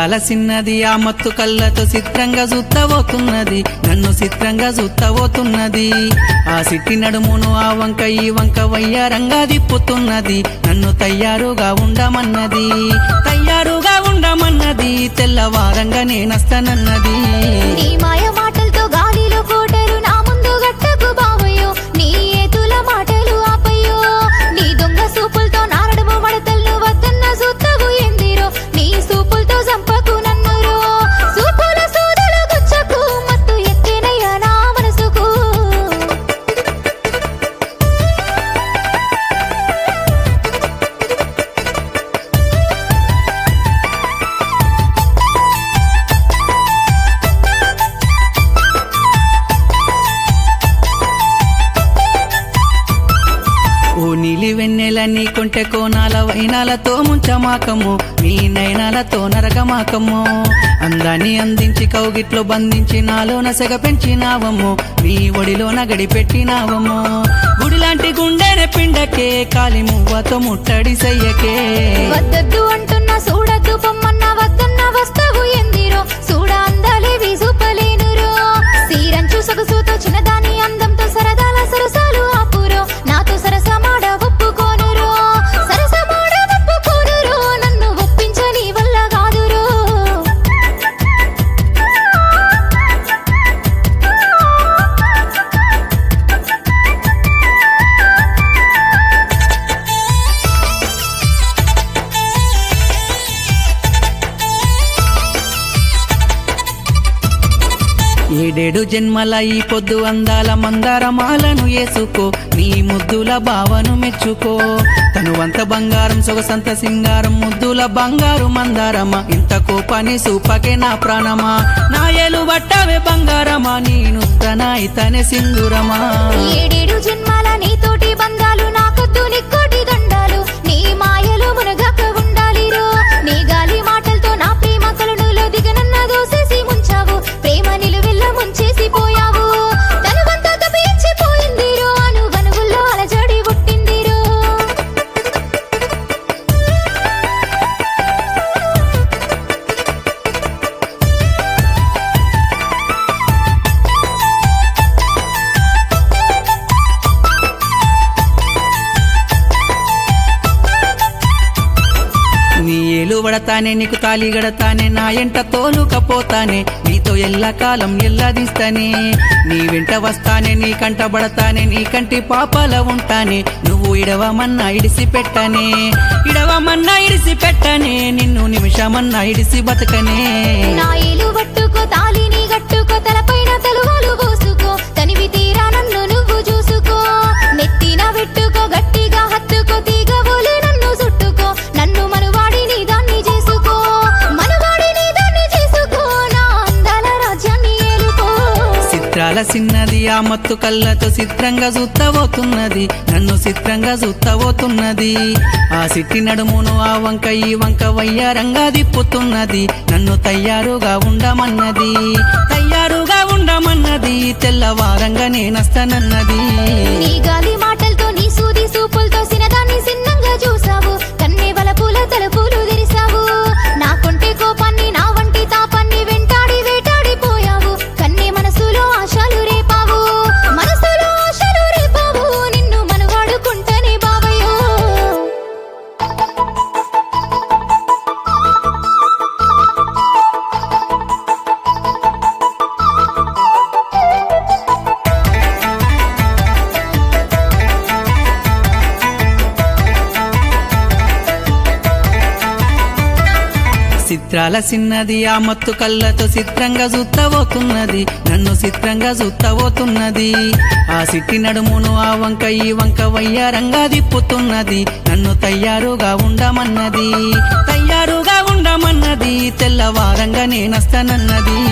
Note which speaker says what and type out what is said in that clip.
Speaker 1: చిత్రాల సిన్నది ఆ మత్తు కళ్ళతో చిత్రంగా చూత్తబోతున్నది నన్ను చిత్రంగా చూత్తబోతున్నది ఆ సిట్టి నడుమును ఆ వంక ఈ వంక వయ్యారంగా దిప్పుతున్నది నన్ను తయారుగా ఉండమన్నది తయారుగా ఉండమన్నది తెల్లవారంగా నేనస్తానన్నది
Speaker 2: నీ మాయ మాటలతో గాలిలో కోటరు నా ముందు గట్టకు బావయ్యో నీ ఏతుల మాటలు ఆపయ్యో నీ దొంగ సూపులతో నారడము మడతల్లో వద్దన్న సూత్తవు ఎందిరో నీ సూపులతో చంపకు నన్నురో సూపుల సూదుల గుచ్చకు మత్తు ఎక్కేనయ్యా నా మనసుకు
Speaker 1: ఓ నీలి వెన్నెల నీ కొంటె కోనాల వైనాలతో ముంచమాకము నీ నయనాలతో నరకమాకము అందాన్ని అందించి కౌగిట్లో బంధించి నాలోన సెగ పెంచినావము నీ ఒడిలోన గడి పెట్టినావము గుడిలాంటి గుండెనే పిండకే కాలి మువ్వతో ముట్టడి సయ్యకే
Speaker 2: వద్దద్దు అంటున్నా చూడద్దు పొమ్మన్న వద్దన్న వస్తావు ఎందిరో చూడ అందాలేవి చూపలేనురో సీరంచు సొగసుతో చిన్నదాని అందంతో సరదాల సరసాలు ఆపురో నాతో సరసమాడ ఒప్పుకోనురో సరసమాడ ఒప్పుకోనురో నన్ను ఒప్పించని వల్ల కాదురో
Speaker 1: ఏడేడు జన్మల ఈ పొద్దు అందాల మందారమాలను ఏసుకో నీ ముద్దుల భావను మెచ్చుకో తనువంత బంగారం సొగసంత సింగారం ముద్దుల బంగారు మందారమా ఇంత కోపాన్ని సూపకే నా ప్రాణమా నా ఏలు పట్టవే బంగారమా నేను తన ఇతనే సింధురమా
Speaker 2: ఏడేడు జన్మాల నీతోటి బంధాలు నాకొద్దు నిక్కోటి దండాలు నీ మాయలు మునగక ఉండాలిరో నీ గాలి మాటలతో నా ప్రేమ కలనులో దిగనన్న దోసేసి ముంచావు ప్రేమ నిలువెల్ల ముంచేసి పోయావు తనువంతా తప్పించిపోయిందిరో అను వనువుల్లో అలజడి పుట్టిందిరో
Speaker 1: నీ ఏలు పడతానే నీకు తాలి గడతానే నా ఎంట తోలుకపోతానే నీతో ఎల్లకాలం ఎల్లదిస్తానే నీ వెంట వస్తానే నీ కంట పడతానే నీ కంటి పాపాల ఉంటానే నువ్వు ఇడవమన్నా ఇడిసి పెట్టనే ఇడవమన్నా ఇడిసి పెట్టనే నిన్ను నిమిషమన్నా ఇడిసి బతకనే
Speaker 2: నా ఏలు పట్టుకో తాలిని గట్టుకో తలపైన తలువాలు పోసుకో తనివి తీరా నన్ను నువ్వు చూసుకో నెత్తిన పెట్టుకో గట్టిగా హత్తుకో తీగబోలే నన్ను చుట్టుకో నన్ను మనువాడి నీ దాన్ని చేసుకో మనువాడి నీ దాన్ని చేసుకో నా అందాల రాజ్యాన్ని ఏలుకో
Speaker 1: చిత్రాల సిన్నది ఆ మత్తు కళ్ళతో చిత్రంగా చూత్తబోతున్నది నన్ను చిత్రంగా చూత్తబోతున్నది ఆ సిట్టి నడుమును ఆ వంక ఈ వంక వయ్యారంగా దిప్పుతున్నది నన్ను తయారుగా ఉండమన్నది తయారుగా ఉండమన్నది తెల్లవారంగా నేనస్తానన్నది
Speaker 2: నీ గాలి మాటలతో నీ సూది సూపులతో సినదాన్ని సిన్నంగా చూసావు కన్నే వలపుల తలుపులు తెరిసావు నా కొంటే కోపాన్ని నా వంటి తాపాన్ని వెంటాడి వేటాడిపోయావు కన్నే మనసులో ఆశలు రేపావు మనసులో ఆశలు రేపావు నిన్ను మనవాడుకుంటనే బావయ్యో
Speaker 1: చిత్రాల సిన్నది ఆ మత్తు కళ్ళతో చిత్రంగా చూత్తబోతున్నది నన్ను చిత్రంగా చూత్తబోతున్నది ఆ సిట్టి నడుమును ఆ వంక ఈ వంక వయ్యారంగా దిప్పుతున్నది నన్ను తయారుగా ఉండమన్నది తయారుగా ఉండమన్నది తెల్లవారంగా నేనస్తానన్నది